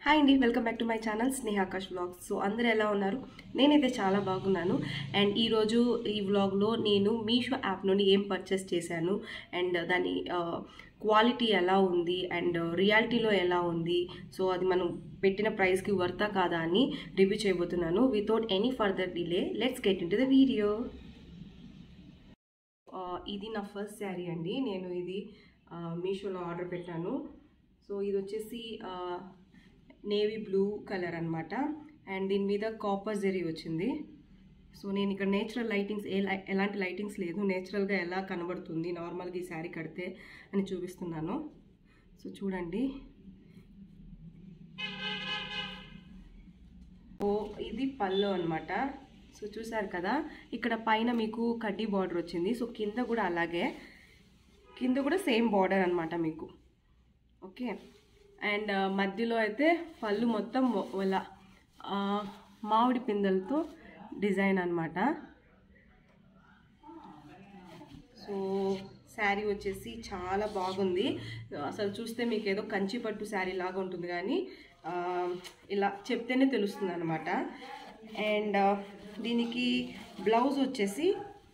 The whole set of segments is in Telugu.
హాయ్ అండి welcome back to my channel Snehakash vlogs so అందరూ ఎలా ఉన్నారు నేనైతే చాలా బాగున్నాను అండ్ ఈరోజు ఈ వ్లాగ్లో నేను మీషో యాప్ నుండి ఏం పర్చేస్ చేశాను అండ్ దాని క్వాలిటీ ఎలా ఉంది అండ్ రియాలిటీలో ఎలా ఉంది సో అది మనం పెట్టిన ప్రైస్కి వర్తా కాదా అని రివ్యూ చేయబోతున్నాను without any further delay let's get into the video ఇది నా ఫస్ట్ శారీ అండి నేను ఇది మీషోలో ఆర్డర్ పెట్టాను సో ఇది వచ్చేసి నేవీ బ్లూ కలర్ అనమాట అండ్ దీని మీద కాపర్ జెరీ వచ్చింది సో నేను ఇక్కడ నేచురల్ లైటింగ్స్ ఏ ఎలాంటి లైటింగ్స్ లేదు నేచురల్గా ఎలా కనబడుతుంది నార్మల్గా ఈ శారీ కడితే అని చూపిస్తున్నాను సో చూడండి ఓ ఇది పళ్ళు అనమాట సో చూసారు కదా ఇక్కడ పైన మీకు కడ్డీ బార్డర్ వచ్చింది సో కింద కూడా అలాగే కింద కూడా సేమ్ బార్డర్ అనమాట మీకు ఓకే అండ్ మధ్యలో అయితే పళ్ళు మొత్తం ఇలా మామిడి పిందెలతో డిజైన్ అనమాట సో శారీ వచ్చేసి చాలా బాగుంది అసలు చూస్తే మీకు ఏదో కంచి పట్టు శారీ లాగా ఉంటుంది కానీ ఇలా చెప్తేనే తెలుస్తుంది అనమాట అండ్ దీనికి బ్లౌజ్ వచ్చేసి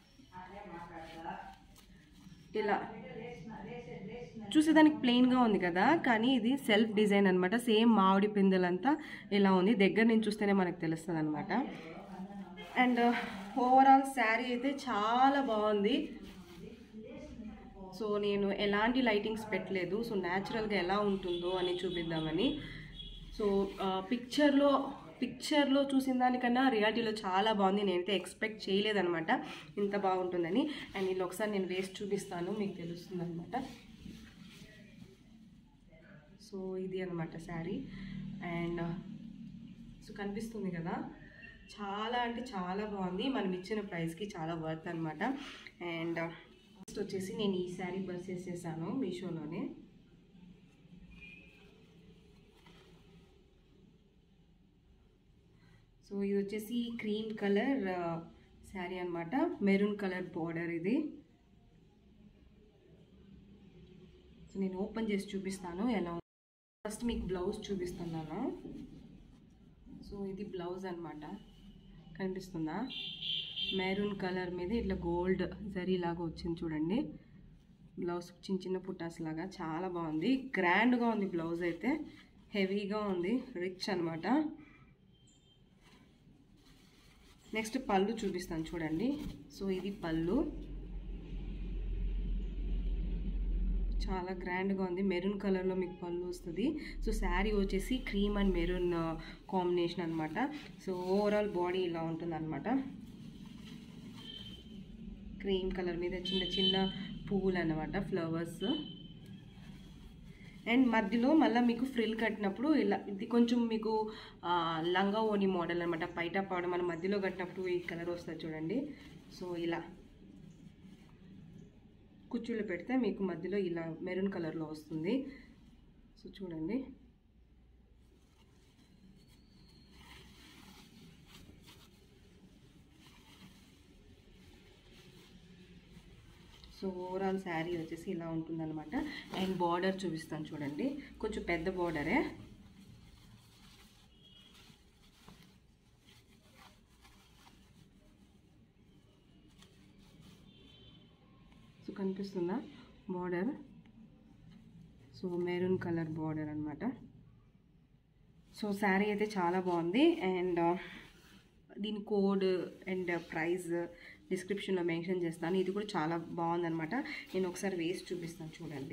ఇలా చూసేదానికి ప్లెయిన్గా ఉంది కదా కానీ ఇది సెల్ఫ్ డిజైన్ అనమాట సేమ్ మామిడి పిందెలంతా ఇలా ఉంది దగ్గర నుంచి చూస్తేనే మనకు తెలుస్తుంది అనమాట అండ్ ఓవరాల్ శారీ అయితే చాలా బాగుంది సో నేను ఎలాంటి లైటింగ్స్ పెట్టలేదు సో న్యాచురల్గా ఎలా ఉంటుందో అని చూపిద్దామని సో పిక్చర్లో పిక్చర్లో చూసిన దానికన్నా రియాలిటీలో చాలా బాగుంది నేనైతే ఎక్స్పెక్ట్ చేయలేదనమాట ఇంత బాగుంటుందని అండ్ ఇలా ఒకసారి నేను వేస్ట్ చూపిస్తాను మీకు తెలుస్తుంది అనమాట సో ఇది అనమాట శారీ అండ్ సో కనిపిస్తుంది కదా చాలా అంటే చాలా బాగుంది మనం ఇచ్చిన ప్రైస్కి చాలా వర్త్ అనమాట అండ్ నెక్స్ట్ వచ్చేసి నేను ఈ శారీ పర్చేస్ చేశాను మీషోలోనే సో ఇది వచ్చేసి క్రీమ్ కలర్ శారీ అనమాట మెరూన్ కలర్ బార్డర్ ఇది సో నేను ఓపెన్ చేసి చూపిస్తాను ఎలా ఫస్ట్ మీకు బ్లౌజ్ చూపిస్తున్నాను సో ఇది బ్లౌజ్ అనమాట కనిపిస్తుందా మెరూన్ కలర్ మీద ఇట్లా గోల్డ్ జరీ లాగా వచ్చింది చూడండి బ్లౌజ్ చిన్న చిన్న పుట్టాస్ లాగా చాలా బాగుంది గ్రాండ్గా ఉంది బ్లౌజ్ అయితే హెవీగా ఉంది రిచ్ అనమాట నెక్స్ట్ పళ్ళు చూపిస్తాను చూడండి సో ఇది పళ్ళు చాలా గ్రాండ్గా ఉంది మెరూన్ కలర్లో మీకు పళ్ళు వస్తుంది సో శారీ వచ్చేసి క్రీమ్ అండ్ మెరూన్ కాంబినేషన్ అనమాట సో ఓవరాల్ బాడీ ఇలా ఉంటుంది అనమాట క్రీమ్ కలర్ మీద చిన్న చిన్న పువ్వులు అనమాట ఫ్లవర్స్ అండ్ మధ్యలో మళ్ళీ మీకు ఫ్రిల్ కట్టినప్పుడు ఇలా ఇది కొంచెం మీకు లంగా ఓని మోడల్ అనమాట పైట పవడం మన మధ్యలో కట్టినప్పుడు ఈ కలర్ వస్తుంది చూడండి సో ఇలా కుచ్చుళ్ళు పెడితే మీకు మధ్యలో ఇలా మెరూన్ కలర్లో వస్తుంది సో చూడండి సో ఓవరాల్ శారీ వచ్చేసి ఇలా ఉంటుందన్నమాట అండ్ బార్డర్ చూపిస్తాను చూడండి కొంచెం పెద్ద బార్డరే సో కనిపిస్తుందా border so maroon colour border అనమాట సో శారీ అయితే చాలా బాగుంది అండ్ దీని కోడ్ అండ్ ప్రైస్ డిస్క్రిప్షన్లో మెన్షన్ చేస్తాను ఇది కూడా చాలా బాగుందనమాట నేను ఒకసారి వేసి చూపిస్తాను చూడండి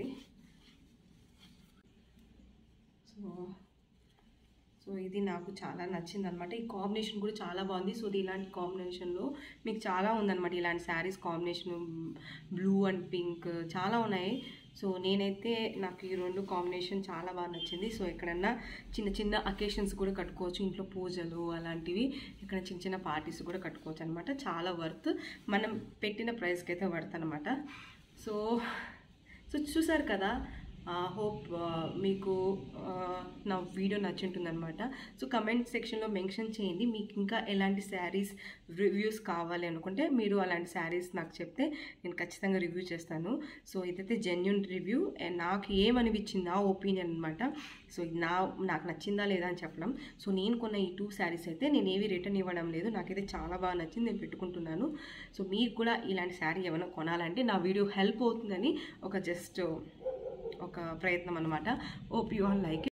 సో సో ఇది నాకు చాలా నచ్చింది అనమాట ఈ కాంబినేషన్ కూడా చాలా బాగుంది సో ఇది ఇలాంటి కాంబినేషన్లో మీకు చాలా ఉందన్నమాట ఇలాంటి saris combination blue and pink చాలా ఉన్నాయి సో నేనైతే నాకు ఈ రెండు కాంబినేషన్ చాలా బాగా నచ్చింది సో ఎక్కడన్నా చిన్న చిన్న అకేషన్స్ కూడా కట్టుకోవచ్చు ఇంట్లో పూజలు అలాంటివి ఇక్కడ చిన్న చిన్న పార్టీస్ కూడా కట్టుకోవచ్చు అనమాట చాలా వర్త్ మనం పెట్టిన ప్రైస్కి అయితే వర్త్ అనమాట సో సో చూసారు కదా హోప్ మీకు ఆ, నా వీడియో నచ్చుంటుందన్నమాట సో కమెంట్ సెక్షన్లో మెన్షన్ చేయండి మీకు ఇంకా ఎలాంటి శారీస్ రివ్యూస్ కావాలి అనుకుంటే మీరు అలాంటి శారీస్ నాకు చెప్తే నేను ఖచ్చితంగా రివ్యూ చేస్తాను సో ఇదైతే జెన్యున్ రివ్యూ అండ్ నాకు ఏమనిపించింది నా ఒపీనియన్ అనమాట సో ఇది నా నాకు నచ్చిందా లేదా అని చెప్పడం సో నేను కొన్న ఈ టూ శారీస్ అయితే నేను ఏవి రిటర్న్ ఇవ్వడం లేదు నాకైతే చాలా బాగా నచ్చింది నేను పెట్టుకుంటున్నాను సో మీకు కూడా ఇలాంటి శారీ ఏమైనా కొనాలంటే నా వీడియో హెల్ప్ అవుతుందని ఒక జస్ట్ ఒక ప్రయత్నం అనమాట ఓప్ యూ ఆల్ లైక్